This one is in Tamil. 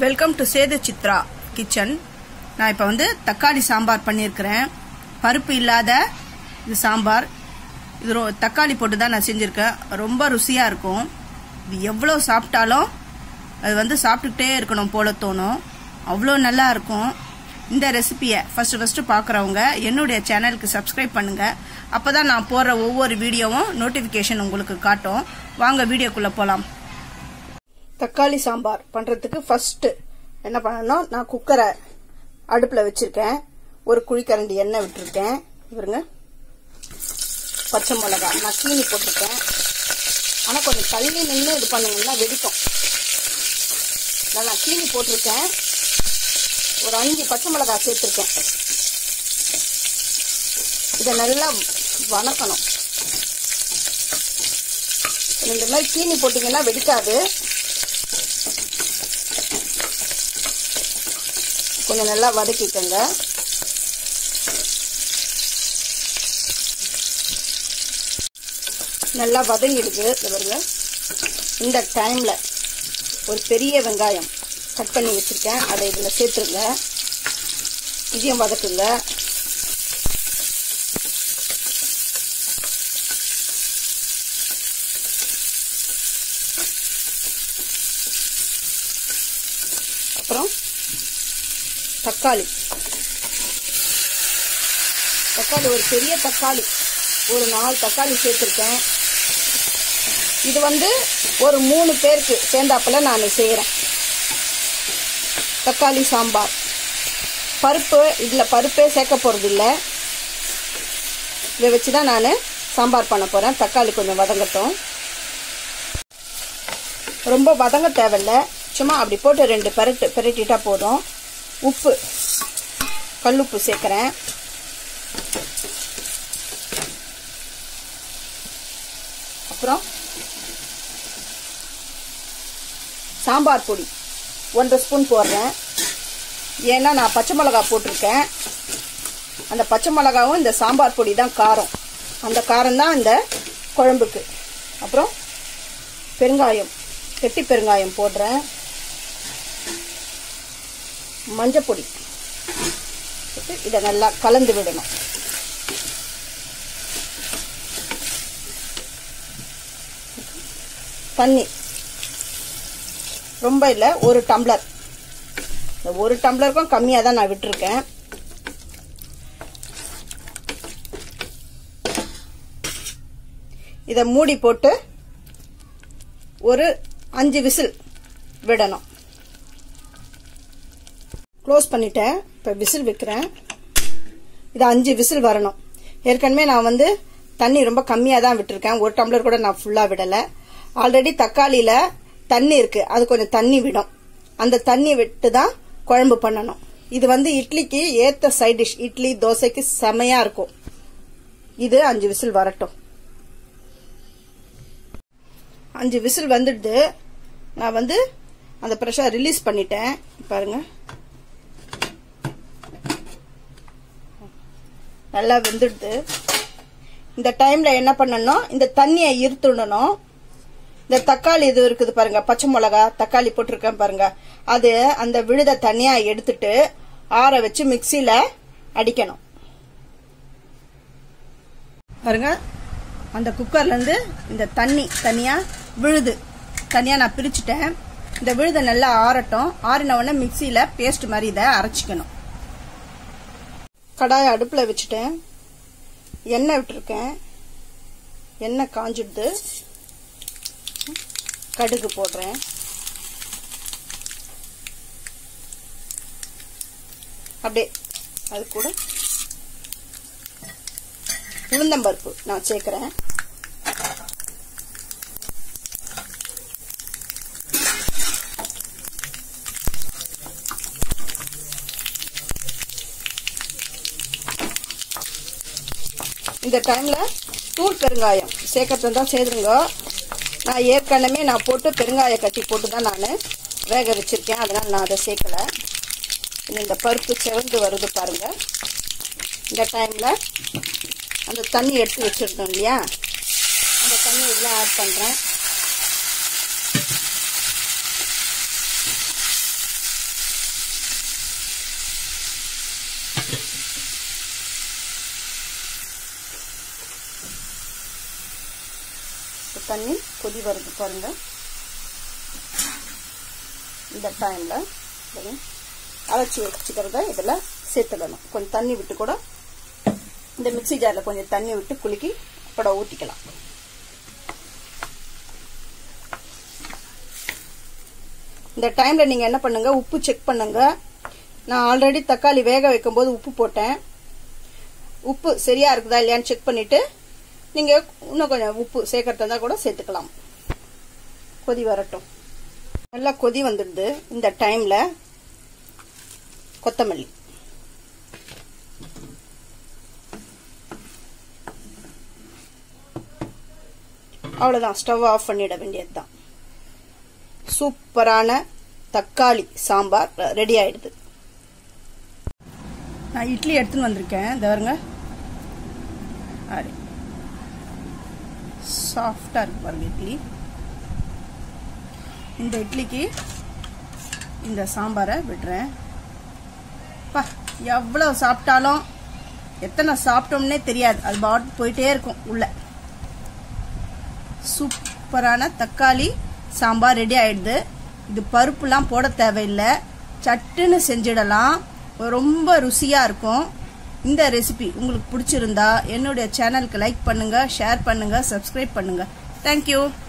welcome to Sethu Chitra kitchen நான் இப்போ வந்து தக்காளி சாம்பார் பண்ணியிருக்கிறேன் பருப்பு இல்லாத இது சாம்பார் இது ரொ- தக்காளி போட்டு தான் நான் செஞ்சுருக்கேன் ரொம்ப ருசியாக இருக்கும் இது எவ்வளோ சாப்பிட்டாலும் அது வந்து சாப்பிட்டுக்கிட்டே இருக்கணும் போல தோணும் அவ்வளோ நல்லா இருக்கும் இந்த ரெசிபியை ஃபஸ்ட்டு ஃபஸ்ட்டு பார்க்குறவங்க என்னுடைய சேனலுக்கு சப்ஸ்கிரைப் பண்ணுங்கள் அப்போ தான் நான் போடுற ஒவ்வொரு வீடியோவும் நோட்டிஃபிகேஷன் உங்களுக்கு காட்டும் வாங்க வீடியோக்குள்ளே போகலாம் தக்காளி சாம்பார் பண்ணுறதுக்கு ஃபஸ்ட்டு என்ன பண்ணணும் நான் குக்கரை அடுப்பில் வச்சுருக்கேன் ஒரு குழிக்கரண்டி எண்ணெய் விட்டுருக்கேன் இவருங்க பச்சை மிளகா நான் கீனி போட்டிருக்கேன் ஆனால் கொஞ்சம் தள்ளி நின்று இது பண்ணுங்கன்னா வெடிக்கும் நான் நான் கீனி போட்டிருக்கேன் ஒரு அஞ்சு பச்சை மிளகா சேர்த்துருக்கேன் இதை நல்லா வணக்கணும் இந்த மாதிரி கீனி போட்டிங்கன்னா வெடிக்காது கொஞ்சம் நல்லா வதக்கிக்கோங்க நல்லா வதங்கிடுது இது பாருங்க இந்த டைமில் ஒரு பெரிய வெங்காயம் கட் பண்ணி வச்சுருக்கேன் அதை இதில் சேர்த்துருங்க இதையும் வதக்குங்க அப்புறம் தக்காளி தக்காளி ஒரு பெரிய தக்காளி ஒரு நாலு தக்காளி சேர்த்துருக்கேன் இது வந்து ஒரு மூணு பேருக்கு சேர்ந்தாப்புல நான் செய்கிறேன் தக்காளி சாம்பார் பருப்பு இதில் பருப்பே சேர்க்க போகிறது இல்லை இதை வச்சு தான் நான் சாம்பார் பண்ண போகிறேன் தக்காளி கொஞ்சம் வதங்கட்டும் ரொம்ப வதங்க தேவையில்ல சும்மா அப்படி போட்டு ரெண்டு பெரட்டு பெரட்டிட்டா போதும் உப்பு கல்லுப்பு சேர்க்குறேன் அப்புறம் சாம்பார் பொடி ஒன்றரை ஸ்பூன் போடுறேன் ஏன்னா நான் பச்சை மிளகா போட்டிருக்கேன் அந்த பச்சை மிளகாவும் இந்த சாம்பார் பொடி தான் காரம் அந்த காரம் தான் இந்த குழம்புக்கு அப்புறம் பெருங்காயம் கெட்டி பெருங்காயம் போடுறேன் மஞ்சப்பொடி போட்டு இதை நல்லா கலந்து விடணும் தண்ணி ரொம்ப இல்லை ஒரு டம்ளர் இந்த ஒரு டம்ளருக்கும் கம்மியாக தான் நான் விட்டுருக்கேன் இதை மூடி போட்டு ஒரு அஞ்சு விசில் விடணும் க்ளோஸ் பண்ணிட்டேன் இப்போ விசில் வைக்கிறேன் இது அஞ்சு விசில் வரணும் ஏற்கனவே நான் வந்து தண்ணி ரொம்ப கம்மியாக தான் விட்டுருக்கேன் ஒரு டம்ளர் கூட நான் ஃபுல்லாக விடலை ஆல்ரெடி தக்காளியில் தண்ணி இருக்கு அது கொஞ்சம் தண்ணி விடும் அந்த தண்ணி விட்டு தான் குழம்பு பண்ணணும் இது வந்து இட்லிக்கு ஏத்த சைட் டிஷ் இட்லி தோசைக்கு செமையா இருக்கும் இது அஞ்சு விசில் வரட்டும் அஞ்சு விசில் வந்துடுது நான் வந்து அந்த ப்ரெஷர் ரிலீஸ் பண்ணிட்டேன் பாருங்க நல்லா வெந்துடுது இந்த டைம்ல என்ன பண்ணணும் இந்த தண்ணியை இருத்துடணும் இந்த தக்காளி இது இருக்குது பாருங்க பச்சை மிளகா தக்காளி போட்டிருக்கேன் பாருங்க அது அந்த விழுத தனியா எடுத்துட்டு ஆற வச்சு மிக்சியில அடிக்கணும் பாருங்க அந்த குக்கர்ல இருந்து இந்த தண்ணி தனியா விழுது தனியா நான் பிரிச்சுட்டேன் இந்த விழுத நல்லா ஆறட்டும் ஆறின உடனே மிக்சியில பேஸ்ட் மாதிரி இதை அரைச்சிக்கணும் கடாயை அடுப்புல வச்சுட்டேன் எண்ணெய் விட்டுருக்கேன் எண்ணெய் காஞ்சிடுது கடுகு போடுறேன் அப்படியே அது கூட உளுந்தம்பருப்பு நான் சேர்க்கிறேன் இந்த டைம்ல தூள் பெருங்காயம் சேர்க்கறது தான் சேர்த்துருங்க நான் ஏற்கனவே நான் போட்டு பெருங்காய கட்டி போட்டு தான் நான் வேக வச்சிருக்கேன் அதனால் நான் அதை சேர்க்கல இந்த பருப்பு செவந்து வருது பாருங்க இந்த டைமில் அந்த தண்ணி எடுத்து வச்சுருந்தோம் இல்லையா அந்த தண்ணி இதில் ஆட் பண்ணுறேன் தண்ணி கொதி வருது பாருங்க இந்த டைமில் அரைச்சி வச்சுக்கிறத இதில் சேர்த்துடணும் கொஞ்சம் தண்ணி விட்டு கூட இந்த மிக்சி ஜாரில் கொஞ்சம் தண்ணி விட்டு குலுக்கி படம் ஊற்றிக்கலாம் இந்த டைமில் நீங்கள் என்ன பண்ணுங்க உப்பு செக் பண்ணுங்க நான் ஆல்ரெடி தக்காளி வேக வைக்கும்போது உப்பு போட்டேன் உப்பு சரியா இருக்குதா இல்லையான்னு செக் பண்ணிட்டு நீங்கள் இன்னும் கொஞ்சம் உப்பு சேர்க்கறதா கூட சேர்த்துக்கலாம் கொதி வரட்டும் நல்லா கொதி வந்துடுது இந்த டைமில் கொத்தமல்லி அவ்வளோதான் ஸ்டவ் ஆஃப் பண்ணிட வேண்டியது தான் சூப்பரான தக்காளி சாம்பார் ரெடி ஆயிடுது நான் இட்லி எடுத்துன்னு வந்திருக்கேன் இந்த பாருங்க அப்படி சாஃப்டாக இருக்கு பாருங்க இட்லி இந்த இட்லிக்கு இந்த சாம்பாரை விடுறேன் பா எவ்வளோ சாப்பிட்டாலும் எத்தனை சாப்பிட்டோம்னே தெரியாது அது பாட்டு போயிட்டே இருக்கும் உள்ள சூப்பரான தக்காளி சாம்பார் ரெடி ஆயிடுது இது பருப்புலாம் போட தேவையில்லை சட்டுன்னு செஞ்சிடலாம் ரொம்ப ருசியாக இருக்கும் இந்த ரெசிபி உங்களுக்கு பிடிச்சிருந்தா என்னுடைய சேனலுக்கு லைக் பண்ணுங்க ஷேர் பண்ணுங்க சப்ஸ்கிரைப் பண்ணுங்க தேங்க்யூ